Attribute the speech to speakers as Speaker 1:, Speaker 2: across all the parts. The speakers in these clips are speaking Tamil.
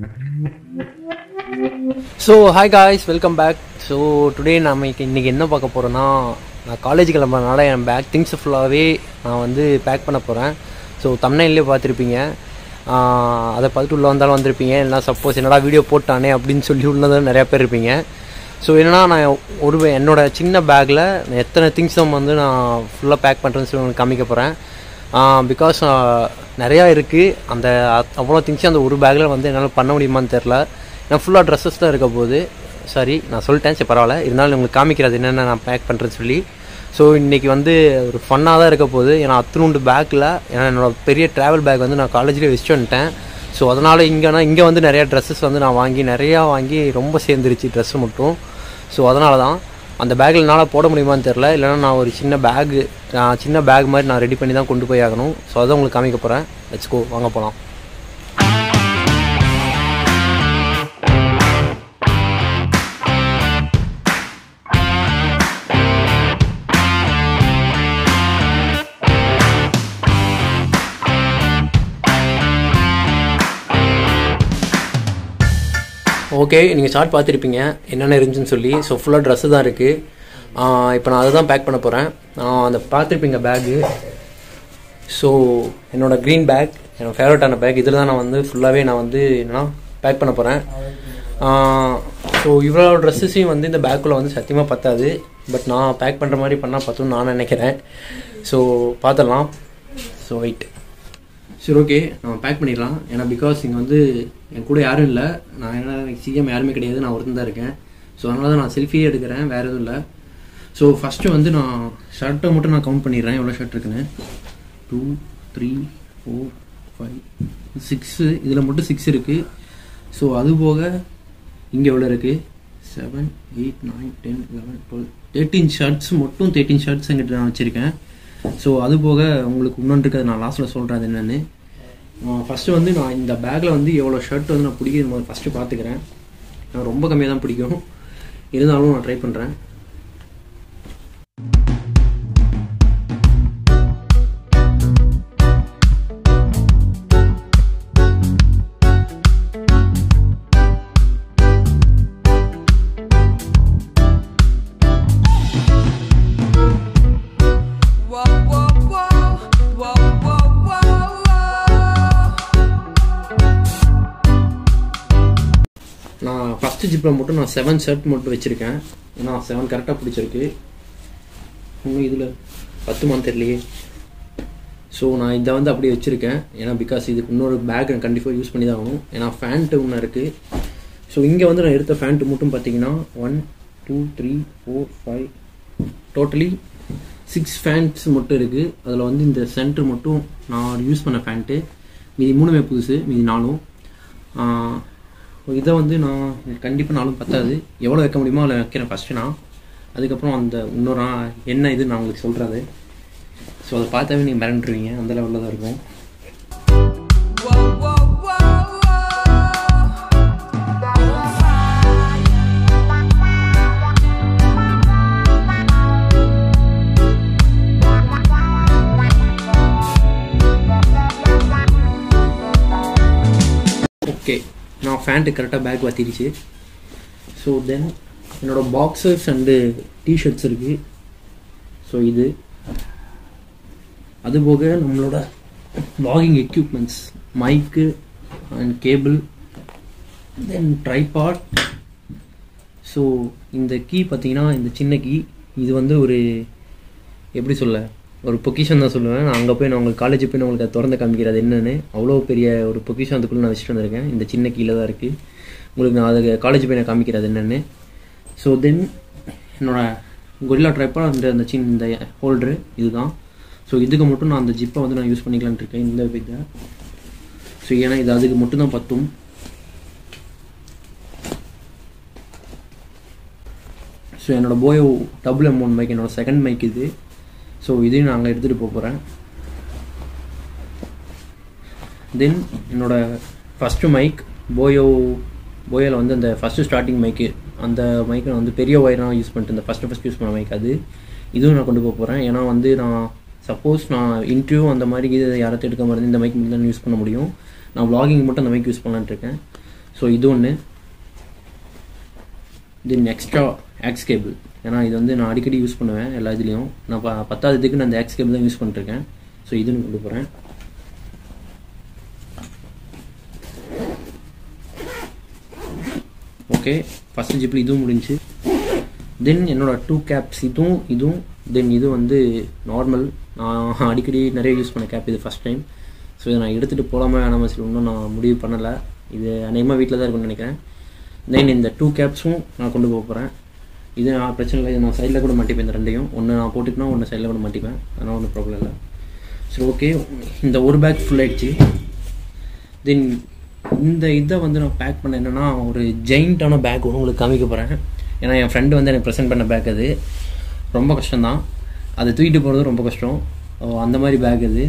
Speaker 1: So hi guys welcome back so today நம்ம இன்றைக்கி என்ன பார்க்க போகிறோன்னா நான் காலேஜ் கிளம்புறதுனால என் பேக் திங்ஸ் ஃபுல்லாகவே நான் வந்து பேக் பண்ண போகிறேன் ஸோ தமிழ்லேயே பார்த்துருப்பீங்க ஆஹ் அதை பார்த்துட்டு உள்ளே வந்தாலும் வந்திருப்பீங்க இல்லைனா சப்போஸ் என்னடா வீடியோ போட்டானே அப்படின்னு சொல்லி உள்ளதான் நிறையா பேர் இருப்பீங்க ஸோ என்னன்னா நான் ஒரு என்னோட சின்ன பேக்கில் எத்தனை திங்ஸ் வந்து நான் ஃபுல்லாக பேக் பண்ணுறேன்னு சொல்லி உங்களுக்கு காமிக்க போகிறேன் பிகாஸ் நிறையா இருக்குது அந்த அ- அவ்வளோ திங்ஸ் அந்த ஒரு பேக்கில் வந்து என்னால் பண்ண முடியுமான்னு தெரில ஏன்னா ஃபுல்லாக ட்ரெஸ்ஸஸ் தான் இருக்க போகுது சாரி நான் சொல்லிட்டேன் சரி பரவாயில்ல இருந்தாலும் உங்களுக்கு காமிக்கிறது என்னென்ன நான் பேக் பண்ணுறேன்னு சொல்லி ஸோ இன்றைக்கி வந்து ஒரு ஃபன்னாக தான் இருக்க போகுது ஏன்னா அத்தனூண்டு பேக்கில் ஏன்னா என்னோட பெரிய ட்ராவல் பேக் வந்து நான் காலேஜ்லேயே வச்சுட்டு வந்துட்டேன் ஸோ அதனால் இங்கேனா இங்கே வந்து நிறையா ட்ரெஸ்ஸஸ் வந்து நான் வாங்கி நிறையா வாங்கி ரொம்ப சேர்ந்துருச்சு ட்ரெஸ்ஸு மட்டும் ஸோ அதனால தான் அந்த பேக்கில் என்னால் போட முடியுமான்னு தெரில இல்லைன்னா நான் ஒரு சின்ன பேகு சின்ன பேக் மாதிரி நான் ரெடி பண்ணி தான் கொண்டு போய் ஆகணும் ஸோ அதை உங்களுக்கு காமிக்க போகிறேன் லெட்ஸ் கோ வாங்க போகலாம் ஓகே நீங்கள் ஷார்ட் பார்த்துருப்பீங்க என்னென்ன இருந்துச்சுன்னு சொல்லி ஸோ ஃபுல்லாக ட்ரெஸ்ஸு தான் இருக்குது இப்போ நான் அதை தான் பேக் பண்ண போகிறேன் அந்த பார்த்துருப்பீங்க பேகு ஸோ என்னோட க்ரீன் பேக் என்னோட ஃபேவரட்டான பேக் இதில் தான் நான் வந்து ஃபுல்லாகவே நான் வந்து என்னன்னா பேக் பண்ண போகிறேன் ஸோ இவ்வளோ ட்ரெஸ்ஸஸையும் வந்து இந்த பேக்குள்ளே வந்து சத்தியமாக பத்தாது பட் நான் பேக் பண்ணுற மாதிரி பண்ணால் பத்தும்னு நான் நினைக்கிறேன் ஸோ பார்த்துடலாம் ஸோ வெயிட் சரி ஓகே நம்ம பேக் பண்ணிடலாம் ஏன்னா பிகாஸ் இங்கே வந்து என் கூட யாரும் இல்லை நான் என்ன சிஎம் யாருமே கிடையாது நான் ஒருத்தன் தான் இருக்கேன் ஸோ அதனால தான் நான் செல்ஃபியே எடுக்கிறேன் வேறு எதுவும் இல்லை ஸோ ஃபஸ்ட்டு வந்து நான் ஷர்ட்டை மட்டும் நான் கவுண்ட் பண்ணிடுறேன் எவ்வளோ ஷர்ட் இருக்குன்னு two three four five six இதில் மட்டும் சிக்ஸ் இருக்குது ஸோ அது போக இங்கே எவ்வளோ இருக்குது seven eight nine ten eleven twelve thirteen shirts மட்டும் தேர்ட்டீன் ஷர்ட்ஸ் எங்கிட்ட நான் வச்சுருக்கேன் ஸோ அது போக உங்களுக்கு இன்னொன்று இருக்கிறது நான் லாஸ்ட்டில் சொல்கிறேன் அது என்னென்னு ஃபஸ்ட்டு வந்து நான் இந்த பேக்கில் வந்து எவ்வளோ ஷர்ட் வந்து நான் பிடிக்கிறது முதல்ல ஃபஸ்ட்டு பார்த்துக்கிறேன் நான் ரொம்ப கம்மியாக தான் பிடிக்கும் இருந்தாலும் நான் ட்ரை பண்ணுறேன்
Speaker 2: Whoa, whoa, whoa, whoa, whoa, whoa, whoa.
Speaker 1: நான் ஃபஸ்ட்டு ஜிப்பில் மட்டும் நான் செவன் ஷர்ட் மட்டும் வச்சுருக்கேன் ஏன்னா செவன் கரெக்டாக பிடிச்சிருக்கு இன்னும் இதில் பத்துமான்னு தெரியலையே ஸோ நான் இதை வந்து அப்படியே வச்சுருக்கேன் ஏன்னா பிகாஸ் இதுக்கு இன்னொரு பேக் நான் கண்டிப்பாக யூஸ் பண்ணி தான் ஆகணும் ஏன்னா ஃபேண்ட்டு ஒன்று இருக்குது ஸோ இங்கே வந்து நான் எடுத்த ஃபேண்ட்டு மட்டும் பார்த்தீங்கன்னா one two three four five totally six pants மட்டும் இருக்குது அதில் வந்து இந்த சென்டர் மட்டும் நான் யூஸ் பண்ண ஃபேண்ட்டு மீதி மூணுமே புதுசு மீதி நாலும் ஆஹ், இதை வந்து நான் கண்டிப்பாக நாளும் பத்தாது எவ்வளோ வைக்க முடியுமோ அதில் வைக்கிறேன் ஃபஸ்ட்டு நான் அதுக்கப்புறம் அந்த இன்னொரு நான் என்ன இது நான் உங்களுக்கு சொல்கிறது ஸோ அதை பார்த்தாவே நீங்கள் மிரண்டுருவீங்க அந்த லெவலில் தான் இருக்கும்
Speaker 2: Whoa, whoa, whoa, whoa.
Speaker 1: Okay நான் ஃபேண்ட்டு கரெக்டாக பேக் வாத்திருச்சு ஸோ தென் என்னோடய பாக்ஸர்ஸ் அண்டு டிஷர்ட்ஸ் இருக்குது ஸோ இது அது போக நம்மளோட logging equipments mic and cable then tripod so இந்த கீ பார்த்தீங்கன்னா இந்த சின்ன கீ இது வந்து ஒரு எப்படி சொல்ல ஒரு பொக்கிஷன் தான் சொல்லுவேன் நான் அங்கே போய் நான் உங்களுக்கு காலேஜ் போய் நான் உங்களுக்கு அதை திறந்து காமிக்கிறது என்னன்னு அவ்வளோ பெரிய ஒரு பொக்கிஷன் அதுக்குள்ளே நான் வச்சுட்டு வந்திருக்கேன் இந்த சின்ன கீழே தான் இருக்குது உங்களுக்கு நான் அதை காலேஜ் போய் நான் காமிக்கிறது என்னன்னு ஸோ தென் என்னோட கொரில்லா ட்ரைப்பாக அந்த அந்த சின்ன இந்த ஹோல்டரு இதுதான் ஸோ இதுக்கு மட்டும் நான் அந்த ஜிப்பை வந்து நான் யூஸ் பண்ணிக்கலாம்னு இருக்கேன் இந்த இதை ஸோ ஏன்னா இது அதுக்கு மட்டும்தான் பத்தும் ஸோ என்னோட boya double M one mic என்னோட செகண்ட் மைக் இது ஸோ இதையும் நான் அங்கே எடுத்துகிட்டு போக போகிறேன் தென் என்னோட ஃபஸ்ட்டு மைக் போயோ போயோவில் வந்து அந்த ஃபஸ்ட்டு ஸ்டார்டிங் மைக்கு அந்த மைக்கை நான் வந்து பெரிய ஒயராக யூஸ் பண்ணிட்டு இந்த ஃபஸ்ட்டு ஃபஸ்ட் யூஸ் பண்ண மைக் அது இதுவும் நான் கொண்டு போக போகிறேன் ஏன்னா வந்து நான் சப்போஸ் நான் இன்டர்வியூ அந்த மாதிரி இது யாராவது எடுக்க மாதிரி இந்த மைக் மட்டும் தான் யூஸ் பண்ண முடியும் நான் vlogging மட்டும் அந்த மைக் யூஸ் பண்ணலான்ட்டு இருக்கேன் ஸோ இது ஒன்று தென் எக்ஸ்ட்ரா ஆக்ஸ் கேபிள் ஏன்னா இது வந்து நான் அடிக்கடி யூஸ் பண்ணுவேன் எல்லா இதுலேயும் நான் ப பத்தாவதுக்கு நான் அந்த ஆக்ஸ் கேபிள் தான் யூஸ் பண்ணிட்டுருக்கேன் ஸோ இதுன்னு கொண்டு போகிறேன் ஓகே ஃபஸ்ட்டு ஜிப்பில் இதுவும் முடிஞ்சு தென் என்னோட டூ கேப்ஸ் இதுவும் இதுவும் தென் இது வந்து நார்மல் நான் அடிக்கடி நிறைய யூஸ் பண்ண கேப் இது ஃபஸ்ட் டைம் ஸோ இதை நான் எடுத்துகிட்டு போகலாமா வேணாமா சரி இன்னும் நான் முடிவு பண்ணலை இது அநேகமாக வீட்டில் தான் இருக்கும்னு நினைக்கிறேன் தென் இந்த டூ கேப்ஸும் நான் கொண்டு போக போகிறேன் இது நான் பிரச்சனை இல்லை இது நான் சைடில் கூட மாட்டிப்பேன் இந்த ரெண்டையும் ஒன்று நான் போட்டுக்கினா ஒன்று சைடில் கூட மாட்டிப்பேன் அதனால் ஒன்றும் ப்ராப்ளம் இல்லை சரி ஓகே இந்த ஒரு பேக் ஃபுல் ஆயிடுச்சு தென் இந்த இதை வந்து நான் பேக் பண்ண என்னென்னா ஒரு ஜெயிண்ட்டான பேக் ஒன்று உங்களுக்கு காமிக்க போகிறேன் ஏன்னா என் ஃப்ரெண்டு வந்து எனக்கு ப்ரெசென்ட் பண்ண பேக் அது ரொம்ப கஷ்டம்தான் அதை தூக்கிட்டு போகிறது ரொம்ப கஷ்டம் ஓ, அந்த மாதிரி பேக் அது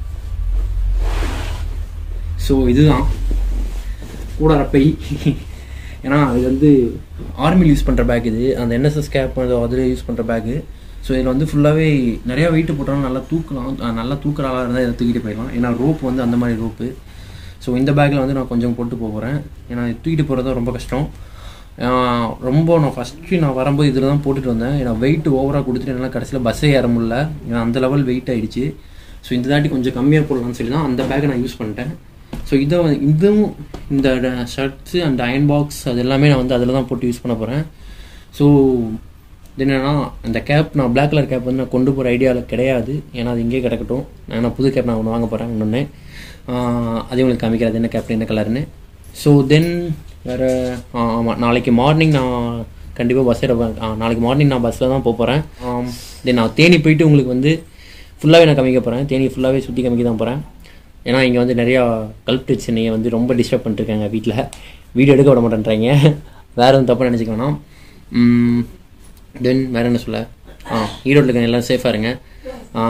Speaker 1: ஸோ இதுதான் கூட பை ஏன்னா இது வந்து ஆர்மியில் யூஸ் பண்ணுற பேக் இது அந்த என்எஸ்எஸ் கேப் அதில் யூஸ் பண்ணுற பேக்கு ஸோ இதில் வந்து ஃபுல்லாகவே நிறையா வெயிட் போட்டாலும் நல்லா தூக்கலாம் அஹ் நல்லா தூக்குற ஆளாக இருந்தால் இதை தூக்கிட்டு போயிடலாம் ஏன்னா ரோப் வந்து அந்த மாதிரி ரோப்பு ஸோ இந்த பேக்கில் வந்து நான் கொஞ்சம் போட்டு போக போகிறேன் ஏன்னா இது தூக்கிட்டு போகிறது ரொம்ப கஷ்டம் ஆஹ் ரொம்ப நான் ஃபஸ்ட்டு நான் வரும்போது இதில் தான் போட்டுட்டு வந்தேன் ஏன்னா வெயிட் ஓவராக கொடுத்துட்டு என்னால் கடைசியில் பஸ்ஸே ஏற முடியல ஏன்னா அந்த லெவல் வெயிட் ஆயிடுச்சு ஸோ இந்த தாட்டி கொஞ்சம் கம்மியாக போடலாம்னு சொல்லி தான் அந்த பேக்கை நான் யூஸ் பண்ணிட்டேன் ஸோ இதை வந்து- இதுவும் இந்த ஷர்ட்ஸு அண்ட் அயன் பாக்ஸ் அது எல்லாமே நான் வந்து அதில் தான் போட்டு யூஸ் பண்ண போகிறேன் ஸோ இது என்னன்னா அந்த கேப் நான் Black கலர் கேப் வந்து நான் கொண்டு போகிற ஐடியாவில் கிடையாது ஏன்னா அது இங்கேயே கிடக்கட்டும் நான் புது கேப் நான் ஒன்று வாங்க போகிறேன் இன்னொன்று அது உங்களுக்கு காமிக்கிறது என்ன கேப் என்ன கலர்னு ஸோ தென் வேறு ஆமாம் நாளைக்கு மார்னிங் நான் கண்டிப்பாக பஸ் ஏற போறேன். ஆ, நாளைக்கு மார்னிங் நான் பஸ்ஸில் தான் போக போகிறேன் தென் நான் தேனி போயிட்டு உங்களுக்கு வந்து ஃபுல்லாகவே நான் காமிக்க போகிறேன் தேனி ஃபுல்லாகவே சுற்றி காமிக்க தான் போகிறேன் ஏன்னா இங்கே வந்து நிறையா கல்பிட்ஸ் என்னைய வந்து ரொம்ப டிஸ்டர்ப் பண்ணிட்டுருக்காங்க வீட்டில் வீடியோ எடுக்க விட மாட்டேன்றாங்க வேறு எதுவும் தப்பாக நினச்சிக்க வேணாம் தென் வேறு என்ன சொல்ல ஆ ஈரோட்டில் இருக்க எல்லாம் சேஃபாக இருங்க ஆ,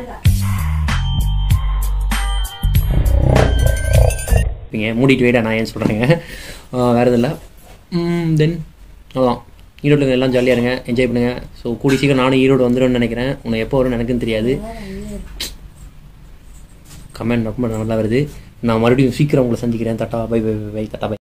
Speaker 1: இருப்பீங்க மூடிட்டு வைடா நான் ஏன் சொல்கிறேங்க வேறு எதுவும் இல்லை தென் அதான் ஈரோட்டில் எல்லாம் ஜாலியாக இருங்க என்ஜாய் பண்ணுங்கள் ஸோ கூடி சீக்கிரம் நானும் ஈரோடு வந்துடும்னு நினைக்கிறேன் உன்னை எப்போ வரும்னு எனக்கும் தெரியாது கமெண்ட் ரொம்ப நல்லா வருது நான் மறுபடியும் சீக்கிரம் உங்களை சந்திக்கிறேன் tata bye bye bye tata by